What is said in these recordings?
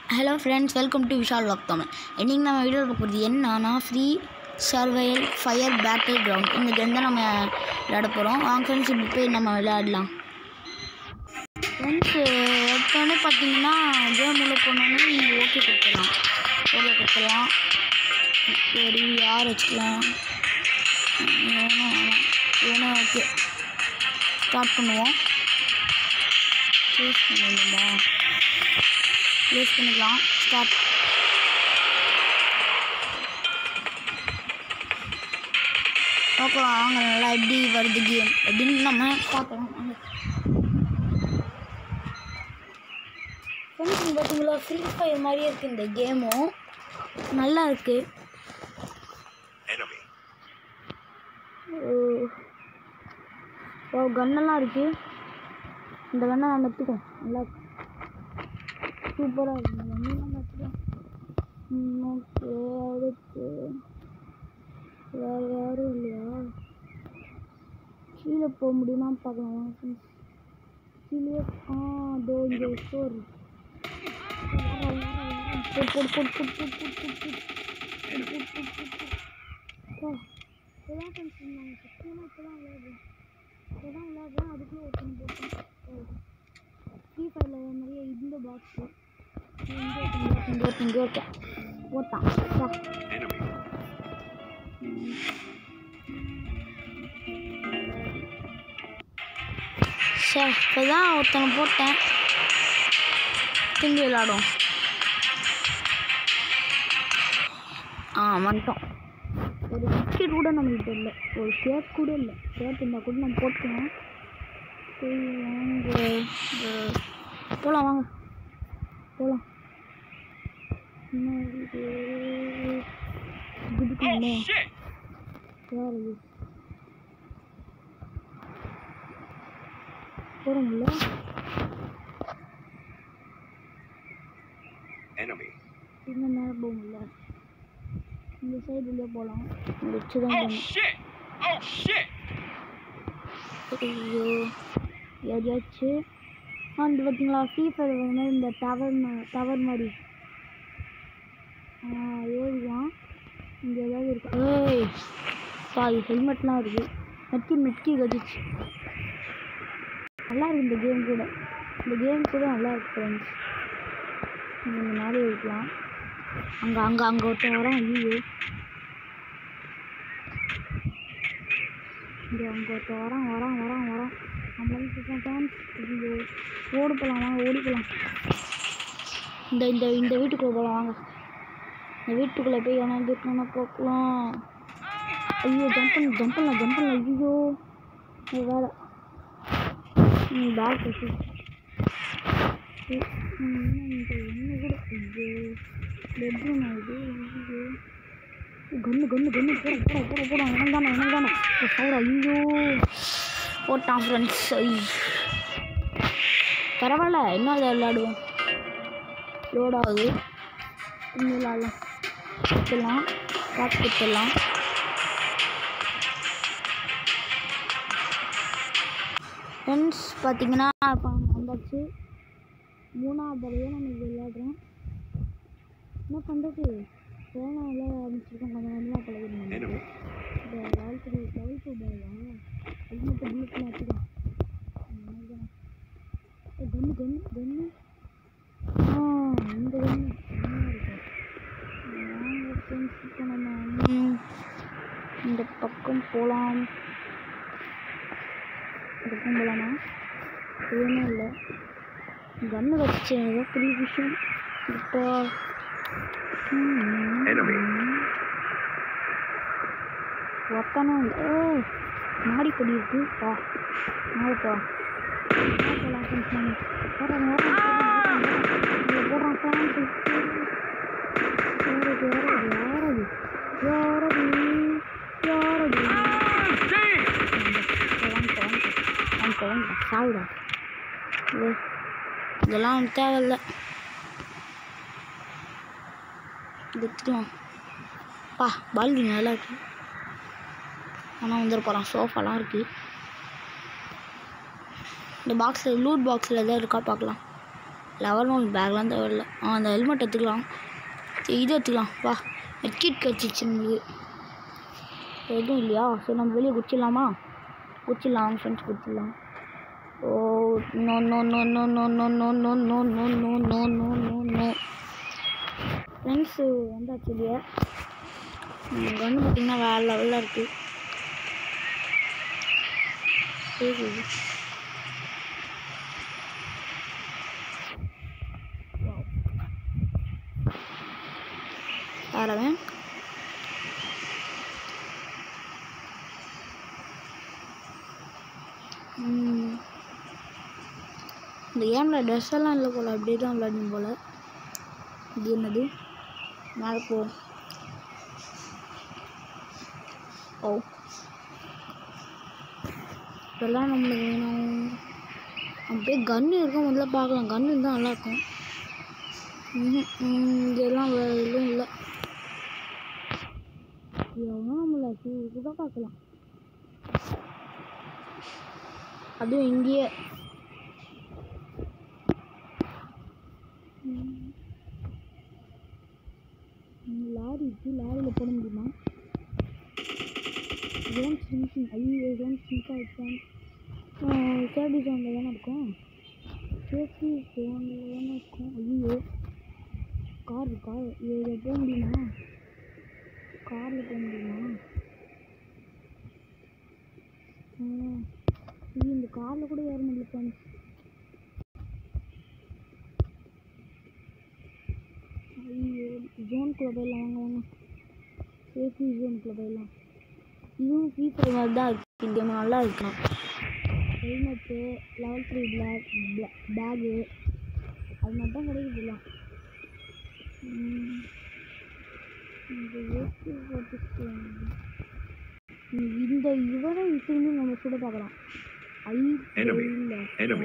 Hello friends welcome to Vishal log Tamil இன்றைக்கி நம்ம வீடியோவில் பார்க்க போகிறது என்னன்னா free survival fire battle ground இந்த கேம் தான் நம்ம விளையாட போகிறோம் வாங்க ஃப்ரெண்ட்ஸ் இப்படி போய் நம்ம விளையாடலாம் ஃப்ரெண்ட்ஸ் எடுத்தோடனே பார்த்தீங்கன்னா கேம் உள்ள போனோன்னே நீங்கள் ஓகே கொடுத்துடலாம் ஓகே கொடுத்துடலாம் சரி யார் வச்சுக்கலாம் வேணும் வேணும் ஓகே ஸ்டார்ட் பண்ணுவோம் யூஸ் பண்ணணுமா யூஸ் பண்ணிக்கலாம் ஸ்டார்ட் பார்க்கலாம் வாங்க நல்லா எப்படி வருது கேம் அப்படின்னு நம்ம பார்க்கலாம் வாங்க ஃப்ரெண்ட்ஸ் பார்த்தீங்களா ஃப்ரீ ஃபயர் மாதிரியே இருக்குது இந்த கேமும் நல்லா இருக்குது Enemy. ஓ கன்னெல்லாம் இருக்குது இந்த கண்ணை நான் எடுத்துக்கோ நல்லா சூப்பராக இருக்கு இந்த கண்ணெல்லாம் எடுத்துக்கோ ஓகே அடுத்து வேறு யாரும் இல்லையா கீழே போக முடியுமான்னு பார்க்கலாம் ஃப்ரெண்ட்ஸ் கீழே ஆ அதோ இங்கே ஸ்டோர் போடு போடு போடு போடு போடு போடு போடு போடு Enemy. அப்பா, இப்போதான் friends இருந்தாங்க. சத்தியமா இப்போதான் விளையாடுறேன். இப்போதான் விளையாடுறேன். அதுக்குள்ள ஒருத்தன் போட்டான். ஓ. Free Fireல வர மாதிரியே இந்த box. இங்க ஒருத்தன், இங்க ஒருத்தன், இங்க ஒருத்தன். போட்டான். அப்பா. Enemy. சரி இப்போதான் ஒருத்தனை போட்டேன் திரும்பி விளாடும் ஆ வந்துட்டோம் ஒரு பிஸ்கெட் கூட நம்மகிட்ட இல்லை ஒரு ஷேப் கூட இல்லை ஷேப் இருந்தால் கூட நம்ம போட்டுக்கலாம் சரி வாங்க போகலாம் வாங்க போகலாம் என்ன இது குதிக்கணுமே Shit! யார் இது போகிறோம்ல Enemy. இன்னும் நேரம் போகல இந்த சைடுலேயே போகலாம் வச்சு தான் Oh போகணும் shit! Oh shit! ஐயோ ஏரியாச்சு ஆ இந்த பார்த்தீங்களா ஃப்ரீ ஃபயர் வந்து இந்த டவர் டவர் மாதிரி ஆ ஏறிதான் இங்கே ஏதாவது இருக்கு ஏய் சாரி ஹெல்மெட்லாம் இருக்குது மெட்கி மெட்கி கதிச்சு நல்லா இருக்கு இந்த கேம் கூட இந்த கேம் கூட நல்லா இருக்கு ஃப்ரெண்ட்ஸ் இந்த மாதிரி இருக்கலாம் அங்கே அங்கே அங்கே ஒருத்தன் வரான் ஐயோ இங்கே அங்கே ஒருத்தன் வரான் வரான் வரான் வரான் நம்மளால டான்ஸ் ஐயோ ஓடி போகலாம் வாங்க ஓடி போகலாம் இந்த இந்த இந்த வீட்டுக்குள்ளே போகலாம் வாங்க இந்த வீட்டுக்குள்ளே போய் எவனா இருக்கானா பார்க்கலாம் ஐயோ ஜம்ப் பண்ண ஜம்ப் பண்ணலாம் ஜம்ப் பண்ணலாம் ஐயோ இது வேற ம் பேக் வச்சு இந்த ஒன்று கூட ஐயோ பெட்ரூம் ஆகுது ஐயோ கன்னு கன்னு கன்னு போட போட போட போட எனக்கு தானே எனக்கு தானே சவுரா ஐயோ போட்டான் ஃப்ரெண்ட்ஸ் ஐ பரவாயில்ல இன்னும் அதை விளையாடுவோம் லோட் ஆகுது இன்னும் விளாடலாம் குத்துலாம் காசு குத்துடலாம் ஃப்ரெண்ட்ஸ் பார்த்தீங்கன்னா இப்போ வந்தாச்சு மூணாவது தடவையாக நம்ம இது விளையாடுறோம் என்ன பண்ணுறது கொரோனா விளையாட ஆரம்பிச்சிருக்கோம் கொஞ்சம் கொஞ்சமாக பழகிடுங்க Enemy. இந்த வாழ்க்கை லெவல் டூ பாயா அது மட்டும் புல்லட்லாம் வச்சுக்கலாம் கன்று கன்று கன்று ஆ இந்த கன்று வாங்க ஃப்ரெண்ட்ஸ் இப்போ நம்ம ம், இந்த பக்கம் போகலாம் இந்த பக்கம் போகலாமா எதுவுமே இல்லை கன்று வச்சு ஏதோ பெரிய விஷயம் இப்போ ம், Enemy. ஒத்தனும் இல்லை ஏய் மாடி கொடி இருக்கு வா மாடிப்பா போகலாம் ஃப்ரெண்ட்ஸ் நம்ம போடுறாங்க போடுறான் ஃபேன்ஸு யாரது யாரது யாரது யாரது யாரது சாவுடா ஏய், இதெல்லாம் தேவையில்ல இது எடுத்துக்கலாம் பா பால்கனி நல்லா இருக்கு ஆனால் வந்துட போகலாம் சோஃபாலாம் இருக்குது இந்த பாக்ஸில் லூட் பாக்ஸில் எதாவது இருக்கா பார்க்கலாம் லெவல் ஒன் பேக்லாம் தேவையில்ல ஆ அந்த ஹெல்மெட் எடுத்துக்கலாம் சரி, இது எடுத்துக்கலாம் வா மெட்கிட் கிடச்சிச்சு நம்மளுக்கு எதுவும் இல்லையா சரி நம்ம வெளியே குடிச்சிடலாமா குடிச்சிடலாம் ஃப்ரெண்ட்ஸ் குடிச்சிடலாம் oh no no no no no no no no no no no no no no no friends வந்தாச்சு இல்லையா கன்று பார்த்தீங்கன்னா வேறு லெவலில் இருக்குது கேக்குது யாரவன் ம். இந்த கேமில் ட்ரெஸ் எல்லாம் இல்லை போல் அப்படியே தான் விளையாடணும் போல் இது என்னது மேலே போ ஓ இதெல்லாம் நம்மளுக்கு வேணும் அப்படியே கன்று இருக்கும் முதல்ல பார்க்கலாம் கன்று இருந்தால் நல்லாயிருக்கும் ம்ஹும். ம், இதெல்லாம் வே- எதுவும் இல்லை எவ்வளோ நம்மள கூட பார்க்கலாம் அதுவும் இங்கேயே ம். ம், லாரி இருக்கு லாரியில் போட முடியுமா ஜோன் சிங்கிங் ஐயோ ஜோன் சிங்காக இருக்கும் சேஃப்டி ஜோனில் தானே இருக்கும் சேஃப்டி ஜோனில் தானே இருக்கும் ஐயோ கார் கார் இதில் போக முடியுமா காரில் போக முடியுமா ஆ, ஐயோ இந்த காரில் கூட ஏற முடியல ஃப்ரெண்ட்ஸ் ஐயோ ஜோனுக்குள்ளே போயிடலாம் வாங்க வாங்க சேஃப்டி ஜோனுக்குள்ளே போயிடலாம் இதுவும் ஃப்ரீ ஃபயர் மாதிரி தான் இருக்குது இந்த கேம் நல்லா இருக்கும் helmet level three black bag அது மட்டும் தான் கிடைக்குதுல்ல ம். இந்த ஏசி போட்டு இந்த இவரை திரும்பி நம்ம சுட பார்க்கலாம் ஐ Enemy. இல்லை Enemy.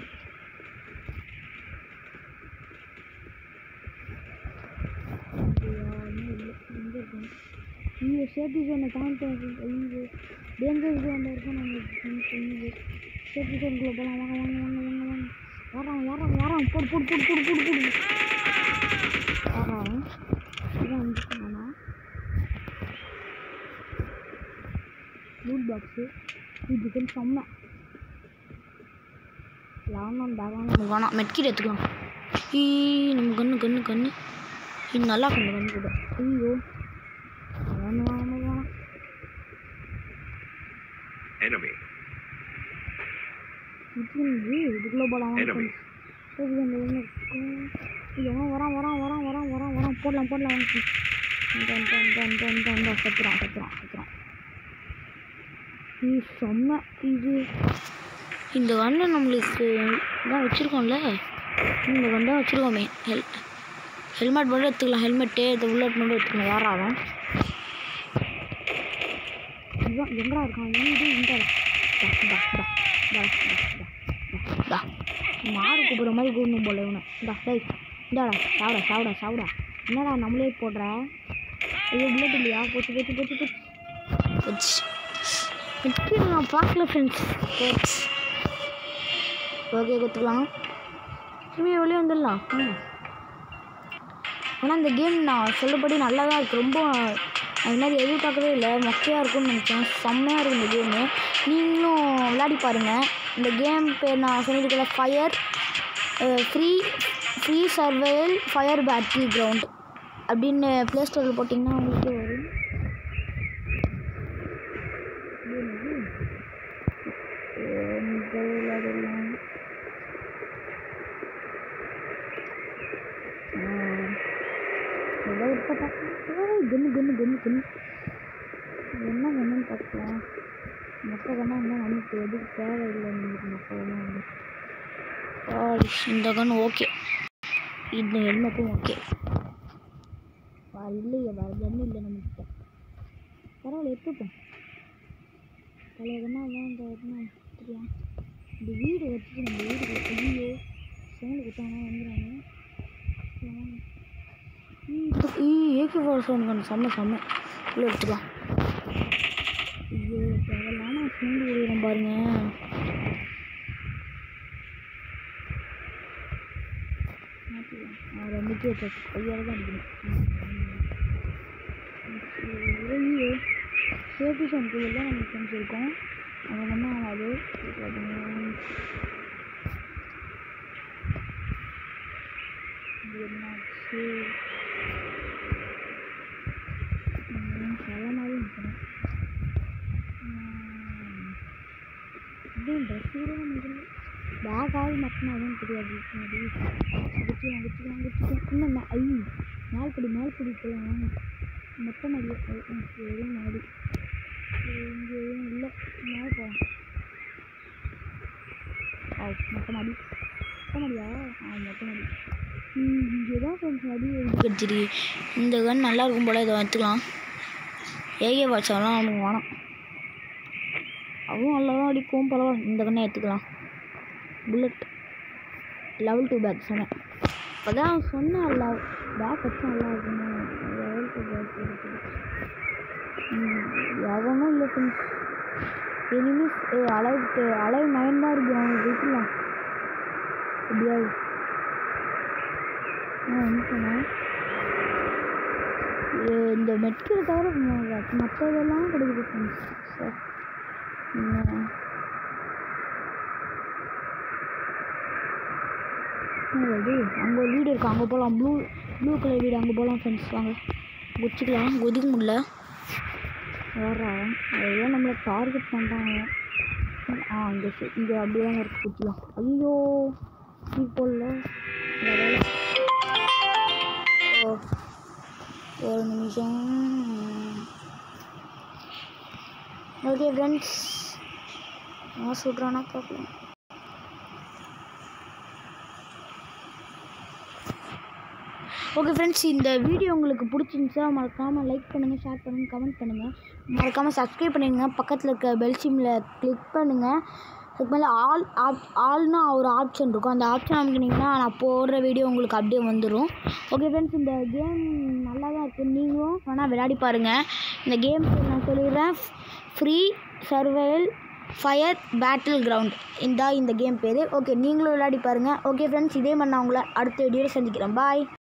ஐயோ சேஃப்டி ஜோனை தாண்டி ஐயோ டேஞ்சர் ஜோனில் இருக்கும் நம்ம ஐயோ சேஃப்டி ஜோனுக்குள்ளே போகலாம் வாங்க வாங்க வாங்க வாங்க வாங்க வரான் வரான் வரான் போடு போடு போடு போடு போடு போடு வரான் இதான் வந்துருக்கானா லூட் பாக்ஸு இதுக்கு செம்ம லாங்கான் பேகான் நமக்கு வேணாம் மெட்கிட் எடுத்துக்கலாம் ஈ நம்ம கண்ணு கண்ணு கண்ணு இது நல்லா கண்ணு கண்ணு கூட ஐயோ வேணும் வேணும் வேணாம் Enemy. இது என்னது? இதுக்குள்ளே போகலாம் வாங்க Enemy. friends. சரி இந்த ஒன்று இருக்கும் இது எவன் வரான் வரான் வரான் வரான் வரான் வரான் போடலாம் போடலாம் வாங்க friends. இந்த இந்த இந்த இந்த இந்த இந்த சத்துறான் சத்துறான் சத்துறான் இது செம்ம இது இந்த கண்ணை நம்மளுக்கு இதான் வச்சுருக்கோம்ல இந்த கண்ணை வச்சுருக்கோமே ஹெல் ஹெல்மெட் மட்டும் எடுத்துக்கலாம் ஹெல்மெட்டு இந்த புல்லட் மட்டும் எடுத்துக்கலாம் யாரா அவன் இவன் எங்கடா இருக்கான் வீடு இந்த டா டா டா டா டா டா டா மாடு கூப்பிட்ற மாதிரி கூடணும் போல இவனை டா டேய் இந்தாடா சாப்பிடா சாப்பிடா சாப்பிடா என்னடா நம்மளே போடுற ஐயோ புல்லட் இல்லையா போச்சு போச்சு போச்சு போச்சு போச்சு வெற்றி நான் பார்க்கல ஃப்ரெண்ட்ஸ் போச்சு ஓகே கற்றுக்கலாம் திரும்பி வெளியே வந்துடலாம் ம் ஆனால் இந்த கேம் நான் சொல்லபடி நல்லா தான் இருக்குது ரொம்ப அது மாதிரி எதிர்பார்க்கவே இல்லை மொக்கையாக இருக்கும்னு நினச்சேன் செம்மையாக இருக்கும் இந்த கேமு நீங்களும் விளையாடி பாருங்கள் இந்த கேம் பேர் நான் சொல்லியிருக்கல fire free free survival fire battle ground அப்படின்னு ப்ளே ஸ்டோரில் போட்டிங்கன்னா உங்களுக்கே வரும் இது என்னது? அஹ் இந்த விளையாடலாம் ஆஹ் ஏதோ இப்போ கன்னு கன்னு கன்னு கன்னு என்ன கண்ணுன்னு பார்க்கலாம் மொக்க கண்ணா இருந்தால் நமக்கு எதுக்கு தேவையில்லை நம்மளுக்கு மொக்க கண்ணா வந்து இந்த கன்று ஓகே இந்த ஹெல்மெட்டும் ஓகே இல்லையே வேறு கன்று இல்லை நம்மக்கிட்ட பரவாயில்ல எடுத்துப்போம் பழைய கண்ணா தான் இந்த கண்ணா எடுத்துக்கலாம் இந்த வீடு வச்சுட்டு நம்ம வீடு ஐயோ சவுண்டு கொடுத்தாங்கன்னா வந்துடுறாங்க ஏகே ஃபோர் சவுண்ட் கண்ணு செம்ம செம்ம உள்ள எடுத்துக்கலாம் ஐயோ தேவையில்லாம சவுண்டு கொடுக்குறேன் பாருங்க மாற்றிக்கலாம் ரெண்டுத்தையும் வச்சாச்சு கையால் தான் அடிக்கணும் ஐயோ சேஃப்டி சோனுக்குள்ள தான் நம்ம ஃப்ரெண்ட்ஸ் இருக்கோம் அது ஒன்றும் ஆகாது பார்த்தீங்கன்னா இது என்னாச்சு பல மாதிரி நிற்கணும் அப்படியே ட்ரெஸ் கூட முடியல பேக் ஆகி மட்டும் அதுவும் தெரியாது முன்னாடி குச்சிக்கலாம் குச்சிக்கலாம் குச்சிக்கலாம் இன்னும் மே- ஐ மேல் படி மேல் படி போகலாம் வாங்க மொட்டை மாடி வெறும் மாடி இங்கே எதுவும் இல்லை மேலே போகலாம் ஆ மொட்டை மாடி மொட்டை மாடியா ஆ மொட்டை மாடி இங்கே தான் ஃப்ரெண்ட்ஸ் அடி கிடச்சிருக்கு இந்த கன் நல்லா இருக்கும் போல் இதை எடுத்துக்கலாம் ஏகே வாட்சாலாம் நமக்கு வேணாம் அதுவும் நல்லா தான் அடிக்கும் பரவாயில்ல இந்த கண்ணை எடுத்துக்கலாம் புல்லட் லெவல் டூ பேக் சொன்னேன் அதான் சொன்னேன் லவ் பேக் வச்சா நல்லா இருக்குன்னு லெவல் டூ பேக் இருக்குது யாரும் இல்லை friends enemies alive alive nine தான் இருக்கு அவங்க ஜெயிக்கலாம் எப்படியாவது ஆ என்ன சொன்னேன் ஏ- இந்த மெட்கில் தவிர ம- மற்றதெல்லாம் கிடைக்குது ஃப்ரெண்ட்ஸ் சார் என்ன அது அங்கே ஒரு வீடு இருக்கு அங்கே போகலாம் ப்ளூ ப்ளூ கலர் வீடு அங்கே போகலாம் ஃப்ரெண்ட்ஸ் வாங்க குச்சிக்கலாம் குதிக்க முடியல வர்றா அதெல்லாம் நம்மளை டார்கெட் பண்ணுறாங்க ஆ இங்கே சரி இங்கே அப்படியே தான் இருக்கு குச்சிக்கலாம் ஐயோ டீ போடல இந்த வேலை ஓ ஒரு நிமிஷம் ஓகே ஃப்ரெண்ட்ஸ் நான் சொல்கிறானா பார்க்கலாம் ஓகே ஃப்ரெண்ட்ஸ் இந்த வீடியோ உங்களுக்கு பிடிச்சிருந்துச்சா மறக்காமல் லைக் பண்ணுங்கள் ஷேர் பண்ணுங்கள் கமெண்ட் பண்ணுங்கள் மறக்காமல் சப்ஸ்கிரைப் பண்ணிடுங்க பக்கத்தில் இருக்க பெல் சிம்மில் கிளிக் பண்ணுங்கள் அதுக்கு மேலே ஆல் ஆப் ஆல்னு ஒரு ஆப்ஷன் இருக்கும் அந்த ஆப்ஷன் அமைக்கினீங்கன்னா நான் போடுற வீடியோ உங்களுக்கு அப்படியே வந்துடும் ஓகே ஃப்ரெண்ட்ஸ் இந்த கேம் நல்லா தான் இருக்குது நீங்களும் வேணால் விளையாடி பாருங்கள் இந்த கேம் நான் சொல்லிடுறேன் free survival fire battle ground இந்த இந்த கேம் பேர் ஓகே நீங்களும் விளையாடி பாருங்கள் ஓகே ஃப்ரெண்ட்ஸ் இதே மாதிரி நான் உங்களை அடுத்த வீடியோவில் சந்திக்கிறேன் பாய்